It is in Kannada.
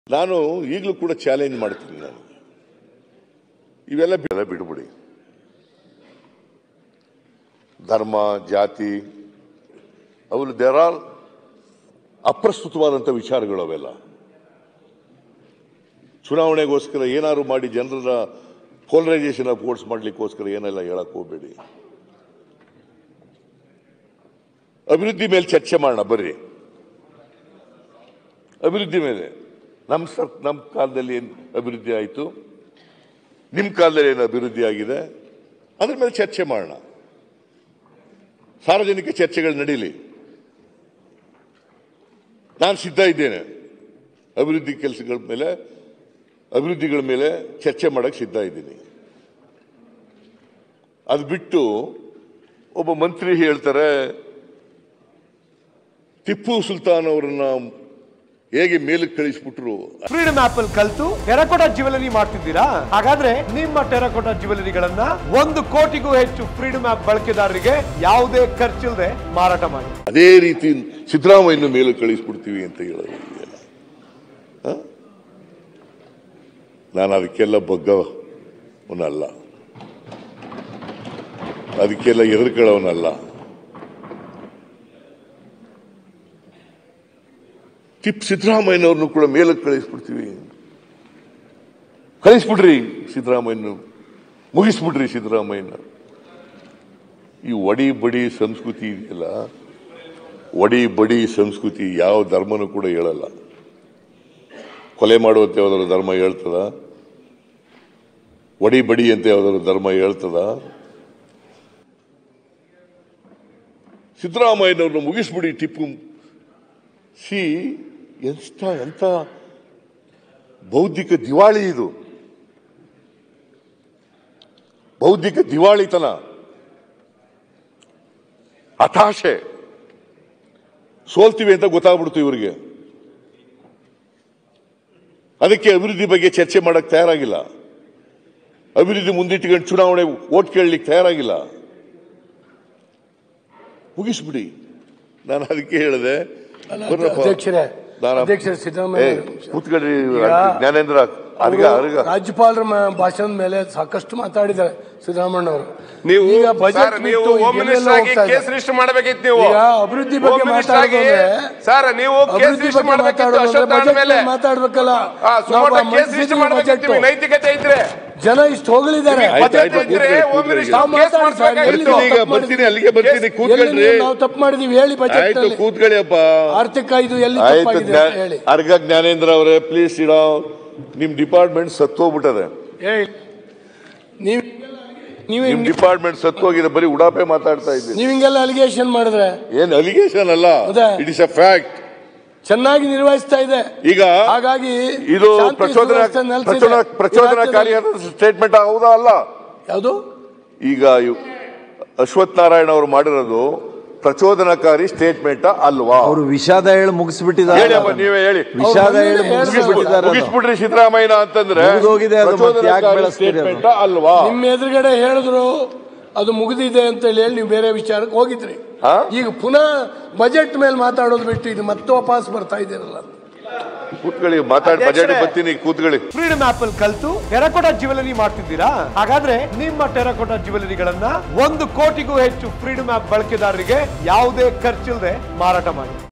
ನಾನು ಈಗಲೂ ಕೂಡ ಚಾಲೆಂಜ್ ಮಾಡ್ತೀನಿ ನಾನು ಇವೆಲ್ಲ ಬೆಲೆ ಬಿಡ್ಬಿಡಿ ಧರ್ಮ ಜಾತಿ ಅವು ದೇರ್ ಆರ್ ಅಪ್ರಸ್ತುತವಾದಂಥ ವಿಚಾರಗಳು ಅವೆಲ್ಲ ಚುನಾವಣೆಗೋಸ್ಕರ ಏನಾದ್ರು ಮಾಡಿ ಜನರ ಪೋಲರೈಸೇಷನ್ ಆಫ್ ವೋಟ್ಸ್ ಮಾಡ್ಲಿಕ್ಕೋಸ್ಕರ ಏನೆಲ್ಲ ಹೇಳಕ್ ಹೋಗ್ಬೇಡಿ ಅಭಿವೃದ್ಧಿ ಮೇಲೆ ಚರ್ಚೆ ಮಾಡೋಣ ಬರ್ರಿ ಅಭಿವೃದ್ಧಿ ಮೇಲೆ ನಮ್ಮ ಸರ್ ನಮ್ಮ ಕಾಲದಲ್ಲಿ ಏನು ಅಭಿವೃದ್ಧಿ ಆಯಿತು ನಿಮ್ಮ ಕಾಲದಲ್ಲಿ ಏನು ಅಭಿವೃದ್ಧಿ ಆಗಿದೆ ಅದ್ರ ಮೇಲೆ ಚರ್ಚೆ ಮಾಡೋಣ ಸಾರ್ವಜನಿಕ ಚರ್ಚೆಗಳು ನಡೀಲಿ ನಾನು ಸಿದ್ಧ ಇದ್ದೇನೆ ಅಭಿವೃದ್ಧಿ ಕೆಲಸಗಳ ಮೇಲೆ ಅಭಿವೃದ್ಧಿಗಳ ಮೇಲೆ ಚರ್ಚೆ ಮಾಡಕ್ಕೆ ಸಿದ್ಧ ಇದ್ದೀನಿ ಅದು ಬಿಟ್ಟು ಒಬ್ಬ ಮಂತ್ರಿ ಹೇಳ್ತಾರೆ ಟಿಪ್ಪು ಸುಲ್ತಾನ್ ಅವರನ್ನ ಹೇಗೆ ಮೇಲಕ್ಕೆ ಕಳಿಸ್ಬಿಟ್ರು ಫ್ರೀಡಮ್ ಆಪ್ ಅಲ್ಲಿ ಕಲ್ತು ಟೆರಕೋಟಾ ಜ್ಯುವೆಲರಿ ಮಾಡ್ತಿದ್ದೀರಾ ಹಾಗಾದ್ರೆ ನಿಮ್ಮ ಟೆರಕೋಟಾ ಜ್ಯುವೆಲರಿಗಳನ್ನ ಒಂದು ಕೋಟಿಗೂ ಹೆಚ್ಚು ಫ್ರೀಡಮ್ ಆಪ್ ಬಳಕೆದಾರರಿಗೆ ಯಾವುದೇ ಖರ್ಚಿಲ್ಲದೆ ಮಾರಾಟ ಮಾಡಿ ಅದೇ ರೀತಿ ಸಿದ್ದರಾಮಯ್ಯನ ಮೇಲೆ ಕಳಿಸ್ಬಿಡ್ತೀವಿ ಅಂತ ಹೇಳೋದು ಇದೆಯಲ್ಲ. ಹ? ನಾನು ಅದಕ್ಕೆಲ್ಲ ಬಗ್ಗವನಲ್ಲ ಅದಕ್ಕೆಲ್ಲ ಎದುರ್ಕೊಳ್ಳೋನಲ್ಲ ಟಿಪ್ ಸಿದ್ದರಾಮಯ್ಯನವ್ರನ್ನು ಕೂಡ ಮೇಲಕ್ಕೆ ಕಳಿಸ್ಬಿಡ್ತೀವಿ ಕಳಿಸ್ಬಿಡ್ರಿ ಸಿದ್ದರಾಮಯ್ಯನ ಮುಗಿಸ್ಬಿಡ್ರಿ ಸಿದ್ದರಾಮಯ್ಯನ ಈ ಒಡಿ ಬಡಿ ಸಂಸ್ಕೃತಿ ಇದೆಯಲ್ಲ ಒಡಿ ಬಡಿ ಸಂಸ್ಕೃತಿ ಯಾವ ಧರ್ಮನೂ ಕೂಡ ಹೇಳಲ್ಲ ಕೊಲೆ ಮಾಡುವಂತೆ ಯಾವ್ದಾದ್ರು ಧರ್ಮ ಹೇಳ್ತದ ಒಡಿ ಬಡಿ ಅಂತ ಯಾವ್ದಾದ್ರು ಧರ್ಮ ಹೇಳ್ತದ ಸಿದ್ದರಾಮಯ್ಯನವ್ರನ್ನ ಮುಗಿಸ್ಬಿಡಿ ಟಿಪ್ಪು ಸಿ ಎಂತ ಎಂತ ಬೌದ್ಧಿಕ ದಿವಾಳಿ ಇದು ಬೌದ್ಧಿಕ ದಿವಾಳಿತನ ಹತಾಶೆ ಸೋಲ್ತೀವಿ ಅಂತ ಗೊತ್ತಾಗ್ಬಿಡ್ತು ಇವರಿಗೆ ಅದಕ್ಕೆ ಅಭಿವೃದ್ಧಿ ಬಗ್ಗೆ ಚರ್ಚೆ ಮಾಡಕ್ ತಯಾರಾಗಿಲ್ಲ ಅಭಿವೃದ್ಧಿ ಮುಂದಿಟ್ಟುಕೊಂಡು ಚುನಾವಣೆ ಓಟ್ ಕೇಳಲಿಕ್ಕೆ ತಯಾರಾಗಿಲ್ಲ ಮುಗಿಸ್ಬಿಡಿ ನಾನು ಅದಕ್ಕೆ ಹೇಳಿದೆ ಬರ್ರಪ್ಪ. ಅಧ್ಯಕ್ಷರೇ ನಾನು- ಅಧ್ಯಕ್ಷರೇ ಸಿದ್ದರಾಮಯ್ಯ ಏ, ಕೂತ್ಕೊಳ್ರಿ ಜ್ಞಾನೇಂದ್ರ ಅರ್ಗ ಅರ್ಗ ರಾಜ್ಯಪಾಲರ ಮ- ಭಾಷಣದ ಮೇಲೆ ಸಾಕಷ್ಟು ಮಾತಾಡಿದ್ದಾರೆ ಸಿದ್ದರಾಮಣ್ಣ ಅವರು ನೀವು ಈಗ ಬಜೆಟ್ ಸರ್, ನೀವು ಬಿಟ್ಟು ಹೋಮ್ ಎಲ್ಲೆಲ್ಲೋ ಮಿನಿಸ್ಟರ್ ಆಗಿ ಹೋಗ್ತಾ ಕೇಸ್ ಇದ್ದಾರೆ. ರಿಜಿಸ್ಟರ್ ಮಾಡಬೇಕಿತ್ತು ನೀವು ಈಗ ಅಭಿವೃದ್ಧಿ ಬಗ್ಗೆ ಹೋಮ್ ಮಿನಿಸ್ಟರ್ ಆಗಿ ಮಾತಾಡೋದಾದ್ರೆ ಸರ್ ನೀವು ಕೇಸ್ ಅಭಿವೃದ್ಧಿ ರಿಜಿಸ್ಟರ್ ಬಗ್ಗೆ ಮಾಡಬೇಕಿತ್ತು ಮಾತಾಡೋದಾದ್ರೆ ಅಶ್ವತ್ಥ ಬಜೆಟ್ ಮೇಲೆ ಮೇಲೆ ಮಾತಾಡ್ಬೇಕಲ್ಲ ಆ, ಸುಮಾರು ನಾವು ಕೇಸ್ ರಿಜಿಸ್ಟರ್ ಮಂಡಿಸಿದ್ವಿ ಮಾಡಬೇಕಿತ್ತು ಬಜೆಟ್. ನೈತಿಕತೆ ಇದ್ರೆ ಜನ ಇಷ್ಟು ಹೊಗಳಿದ್ದಾರೆ ಆಯ್ತು, ಬಜೆಟ್ ಆಯ್ತು, ಇದ್ರೆ ಕೂತ್ಕೊಳ್ಳಿ, ಹೋಮ್ ಕೂತ್ಕೊಳ್ಳಿ. ಮಿನಿಸ್ಟರ್ ನಾವು ಕೇಸ್ ಮಾತಾಡಿ ಸರ್, ಎಲ್ಲಿ ಮಾಡಿಸ್ಬೇಕಾಗಿತ್ತು ನಾವು ಈಗ ತಪ್ಪು ಬರ್ತೀನಿ ಮಾಡಿದ್ವಿ? ಅಲ್ಲಿಗೆ ಬರ್ತೀನಿ ಎಲ್ಲಿ ಕೂತ್ಕೊಳ್ರಿ ನೀವು ನಾವು ತಪ್ಪು ಮಾಡಿದೀವಿ ಹೇಳಿ ಬಜೆಟ್ ಆಯ್ತು ಕೂತ್ಕೊಳ್ಳಿ ಅಪ್ಪ ಆರ್ಥಿಕ ಇದು ಎಲ್ಲಿ ಆಯ್ತು ತಪ್ಪಾಗಿದೆ ಜ್ಞಾ- ಅಂತ ಹೇಳಿ ಅರ್ಗ ಜ್ಞಾನೇಂದ್ರ ಅವರೇ ಪ್ಲೀಸ್ ಇಡೋ ನಿಮ್ ಡಿಪಾರ್ಟ್ಮೆಂಟ್ ಸತ್ತೋಗ್ಬಿಟ್ಟದೆ ಹೇಳಿ ನೀವು ನೀವು ನಿಮ್ ಡಿಪಾರ್ಟ್ಮೆಂಟ್ ಸತ್ತೋಗಿದೆ ಬರೀ ಉಡಾಪೆ ಮಾತಾಡ್ತಾ ಇದ್ದೀನಿ ನೀವು ಹಿಂಗೆಲ್ಲ ಅಲಿಗೇಷನ್ ಮಾಡಿದ್ರೆ ಏನ್ ಅಲಿಗೇಷನ್ ಅಲ್ಲ ಹೌದಾ? ಇಟ್ ಇಸ್ ಅ ಫ್ಯಾಕ್ಟ್ ಚೆನ್ನಾಗಿ ನಿರ್ವಹಿಸ್ತಾ ಇದೆ ಈಗ ಹಾಗಾಗಿ ಇದು ಶಾಂತಿ ಪ್ರಚೋದನ ಸುವ್ಯವಸ್ಥೆ ನೆಲೆಸಿದೆ. ಪ್ರಚೋದನ ಪ್ರಚೋದನಕಾರಿಯಾದ ಸ್ಟೇಟ್ಮೆಂಟ್ ಹೌದಾ ಅಲ್ಲ ಯಾವುದು ಈಗ ಇವ್- ಅಶ್ವಥ್ ನಾರಾಯಣ ಅವರು ಮಾಡಿರೋದು ಪ್ರಚೋದನಕಾರಿ ಸ್ಟೇಟ್ಮೆಂಟ್ ಅಲ್ವಾ ಅವರು ವಿಷಾದ ಹೇಳಿ ಮುಗಿಸ್ಬಿಟ್ಟಿದ್ದಾರೆ ಹೇಳಿ ಅಮ್ಮ ನೀವೇ ಹೇಳಿ ವಿಷಾದ ಹೇಳಿ ಅವ್ರು ಮುಗಿಸ್ಬಿಟ್ಟಿದ್ದಾರೆ ಅದು. ಮುಗಿಸ್ಬಿಡ್ರಿ ಸಿದ್ದರಾಮಯ್ಯ ಅಂತಂದ್ರೆ ಮುಗ್ದೋಗಿದೆ ಅದು, ಮತ್ತೆ ಯಾಕೆ ಪ್ರಚೋದನಕಾರಿ ಬೆಳೆಸ್ತೀರಿ ಅದು? ಸ್ಟೇಟ್ಮೆಂಟ್ ಅಲ್ವಾ ನಿಮ್ಮ ಎದುರುಗಡೆ ಹೇಳಿದ್ರು ಅದು ಮುಗಿದಿದೆ ಅಂತ ಹೇಳಿ ನೀವು ಬೇರೆ ವಿಚಾರಕ್ಕೆ ಹೋಗಿದ್ರಿ ಹಾ? ಈಗ ಪುನಃ ಬಜೆಟ್ ಮೇಲೆ ಮಾತಾಡೋದು ಬಿಟ್ಟು ಇದು ಮತ್ತೆ ವಾಪಸ್ ಬರ್ತಾ ಇದ್ದೀರಲ್ಲ ಕೂತ್ಕೊಳ್ಳಿ ಮಾತಾಡಿ ಬಜೆಟ್ ಬರ್ತೀನಿ ಕೂತ್ಕೊಳ್ಳಿ ಫ್ರೀಡಮ್ ಆಪ್ ಅಲ್ಲಿ ಕಲ್ತು ಟೆರಕೋಟಾ ಜ್ಯುವೆಲರಿ ಮಾಡ್ತಿದ್ದೀರಾ ಹಾಗಾದ್ರೆ ನಿಮ್ಮ ಟೆರಕೋಟಾ ಜ್ಯುವೆಲರಿಗಳನ್ನ ಒಂದು ಕೋಟಿಗೂ ಹೆಚ್ಚು ಫ್ರೀಡಮ್ ಆಪ್ ಬಳಕೆದಾರರಿಗೆ ಯಾವುದೇ ಖರ್ಚಿಲ್ಲದೆ ಮಾರಾಟ ಮಾಡಿ